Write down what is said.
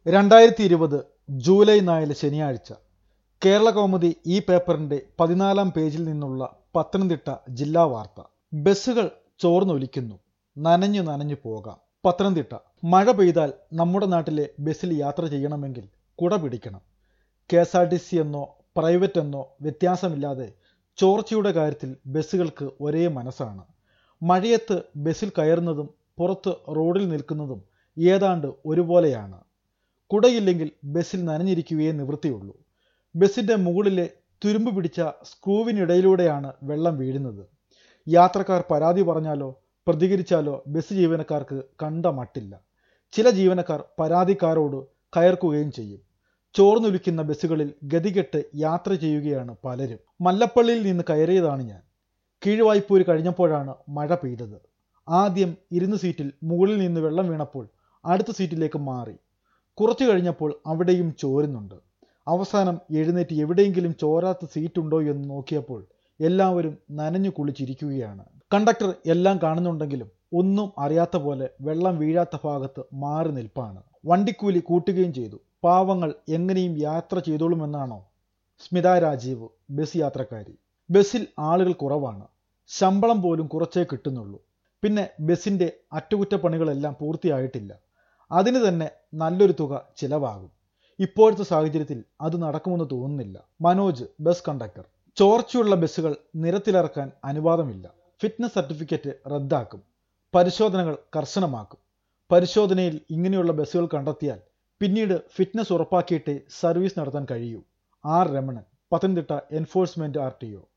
രണ്ടായിരത്തി ഇരുപത് ജൂലൈ നാല് ശനിയാഴ്ച കേരള കൗമുദി ഈ പേപ്പറിന്റെ പതിനാലാം പേജിൽ നിന്നുള്ള പത്തനംതിട്ട ജില്ലാ വാർത്ത ബസ്സുകൾ ചോർന്നൊലിക്കുന്നു നനഞ്ഞു നനഞ്ഞു പോകാം പത്തനംതിട്ട മഴ പെയ്താൽ നമ്മുടെ നാട്ടിലെ ബസ്സിൽ യാത്ര ചെയ്യണമെങ്കിൽ കുട പിടിക്കണം K S R T C എന്നോ പ്രൈവറ്റ് എന്നോ വ്യത്യാസമില്ലാതെ ചോർച്ചയുടെ കാര്യത്തിൽ ബസ്സുകൾക്ക് ഒരേ മനസ്സാണ് മഴയത്ത് ബസ്സിൽ കയറുന്നതും പുറത്ത് റോഡിൽ നിൽക്കുന്നതും ഏതാണ്ട് ഒരുപോലെയാണ് കുടയില്ലെങ്കിൽ ബസ്സിൽ നനഞ്ഞിരിക്കുകയേ നിവൃത്തിയുള്ളൂ ബസ്സിന്റെ മുകളിലെ തുരുമ്പ് പിടിച്ച സ്ക്രൂവിനിടയിലൂടെയാണ് വെള്ളം വീഴുന്നത് യാത്രക്കാർ പരാതി പറഞ്ഞാലോ പ്രതികരിച്ചാലോ ബസ് ജീവനക്കാർക്ക് കണ്ട മട്ടില്ല ചില ജീവനക്കാർ പരാതിക്കാരോട് കയർക്കുകയും ചെയ്യും ചോർന്നൊലിക്കുന്ന ബസ്സുകളിൽ ഗതികെട്ട് യാത്ര ചെയ്യുകയാണ് പലരും മല്ലപ്പള്ളിയിൽ നിന്ന് കയറിയതാണ് ഞാൻ കീഴ്വായ്പൂര് കഴിഞ്ഞപ്പോഴാണ് മഴ പെയ്തത് ആദ്യം ഇരുന്ന സീറ്റിൽ മുകളിൽ നിന്ന് വെള്ളം വീണപ്പോൾ അടുത്ത സീറ്റിലേക്ക് മാറി കുറച്ചു കഴിഞ്ഞപ്പോൾ അവിടെയും ചോരുന്നുണ്ട് അവസാനം എഴുന്നേറ്റ് എവിടെയെങ്കിലും ചോരാത്ത സീറ്റുണ്ടോ എന്ന് നോക്കിയപ്പോൾ എല്ലാവരും നനഞ്ഞു കുളിച്ചിരിക്കുകയാണ് കണ്ടക്ടർ എല്ലാം കാണുന്നുണ്ടെങ്കിലും ഒന്നും അറിയാത്ത പോലെ വെള്ളം വീഴാത്ത ഭാഗത്ത് മാറി നിൽപ്പാണ് വണ്ടിക്കൂലി കൂട്ടുകയും ചെയ്തു പാവങ്ങൾ എങ്ങനെയും യാത്ര ചെയ്തോളുമെന്നാണോ സ്മിത രാജീവ് ബസ് യാത്രക്കാരി ബസ്സിൽ ആളുകൾ കുറവാണ് ശമ്പളം പോലും കുറച്ചേ കിട്ടുന്നുള്ളൂ പിന്നെ ബസ്സിന്റെ അറ്റകുറ്റപ്പണികളെല്ലാം പൂർത്തിയായിട്ടില്ല അതിന് തന്നെ നല്ലൊരു തുക ചിലവാകും ഇപ്പോഴത്തെ സാഹചര്യത്തിൽ അത് നടക്കുമെന്ന് തോന്നുന്നില്ല മനോജ് ബസ് കണ്ടക്ടർ ചോർച്ചയുള്ള ബസ്സുകൾ നിരത്തിലിറക്കാൻ അനുവാദമില്ല ഫിറ്റ്നസ് സർട്ടിഫിക്കറ്റ് റദ്ദാക്കും പരിശോധനകൾ കർശനമാക്കും പരിശോധനയിൽ ഇങ്ങനെയുള്ള ബസ്സുകൾ കണ്ടെത്തിയാൽ പിന്നീട് ഫിറ്റ്നസ് ഉറപ്പാക്കിയിട്ടേ സർവീസ് നടത്താൻ കഴിയൂ R Ramanan Pathanamthitta enforcement R T O